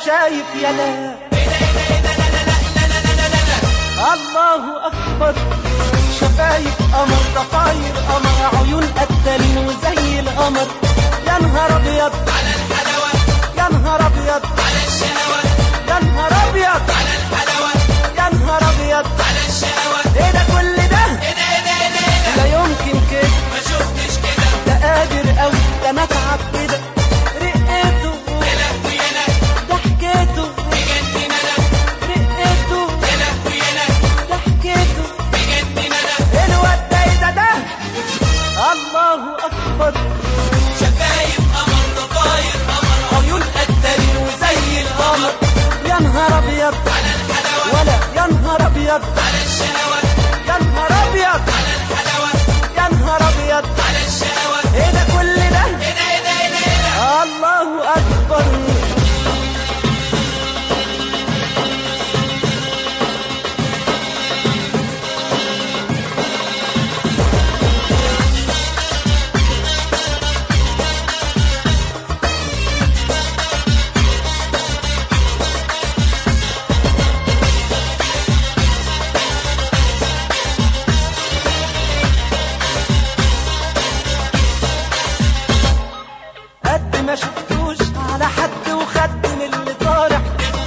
شايف يا لا الله اكبر شفايف قمر ضفاير قمر عيون قتالين وزي القمر يا نهار ابيض على الحلاوة يا نهار ابيض على الشهوة يا نهار ابيض على الحلاوة يا نهار ابيض على الشهوة ايه ده كل ده ايه ده ايه ده ايه ده ايه ده لا يمكن كده ما شفتش كده ده قادر قوي ده انا اتعب كده رقته يا لهوي انا ضحكته بجد انا رقته يا لهوي انا ضحكته بجد انا الواد ده ايه ده ده الله اكبر شفايف قمر ضفاير قمر عيون قتالين وزي القمر يا نهار ابيض على الحلاوة ولا يا نهار ابيض على الشهوة يا نهار ابيض على الحلاوة يا نهار ابيض على الشهوة ايه ده كل ده ايه ده ايه ده ايه ده ايه ده الله اكبر قد ما شفتوش على حد وخد من اللي طالع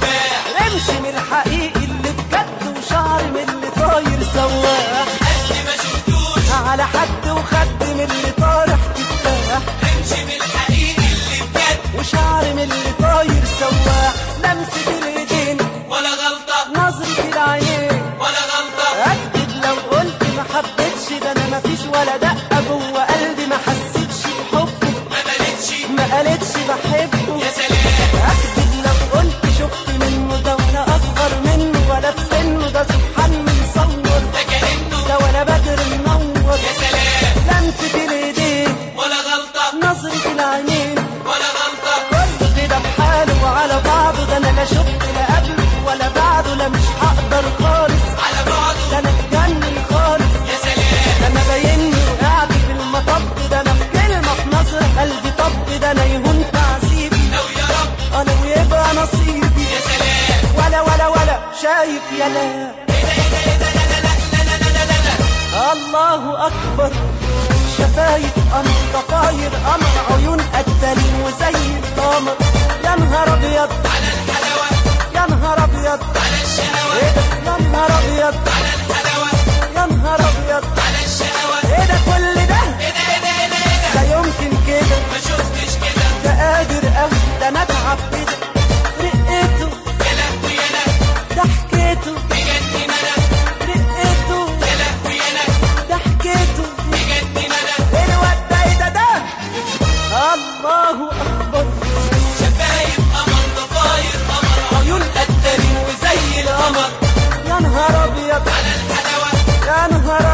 رمش من الحقيقي اللي بجد وشعر من اللي طاير سواح قد ما شفتوش على حد وخد من اللي طالع تفاح امشي من الحقيقي اللي بجد وشعر من اللي طاير سواح لمسة الايدين ولا غلطة نظرة العينين ولا غلطة اكتب لو قلت ما حبيتش ده انا ما فيش ولا دقة جوه قلبي ما حسيتش بحبه ما بلتش ما قالتش بحبه يا سلام اكتب لو قلت شفت منه ده ولا اصغر منه ولا في سنه ده سبحان من صور ده كأنه ده ولا بدر منور يا سلام لمسة الايدين ولا غلطة نظرة العينين ولا غلطة كله كده بحاله وعلى بعضه ده انا لا شفت لا قبله ولا بعده لا مش هقدر خالص على بعضه ده انا اتجنن خالص يا سلام ده انا باينني وقعت في المطب ده انا في كلمة في نظر قلبي طب ده انا يهون تعذيبي لو يا رب انا ويبقى نصيبي يا سلام ولا ولا ولا شايف يا لا ايه ده ايه ده ايه ده لا لا لا لا لا لا لا لا الله اكبر شفايف قمر ضفاير قمر عيون قتالين وزي القمر يا نهار ابيض على الحلاوة يا نهار ابيض على الشهوة ايه ده يا نهار ابيض على الحلاوة يا نهار ابيض على الشهوة ايه ده كل ده ايه ده ايه ده ايه ده ايه ده لا يمكن كده ما شفتش كده ده قادر قوي ده انا اتعب كده رقته يا لهوي انا ضحكته بجد انا رقته يا لهوي انا ضحكته بجد انا الواد ده ايه ده ده الله اكبر شفايف قمر ضفاير قمر عيون قتالين وزي القمر يا نهار ابيض على الحلاوة يا نهار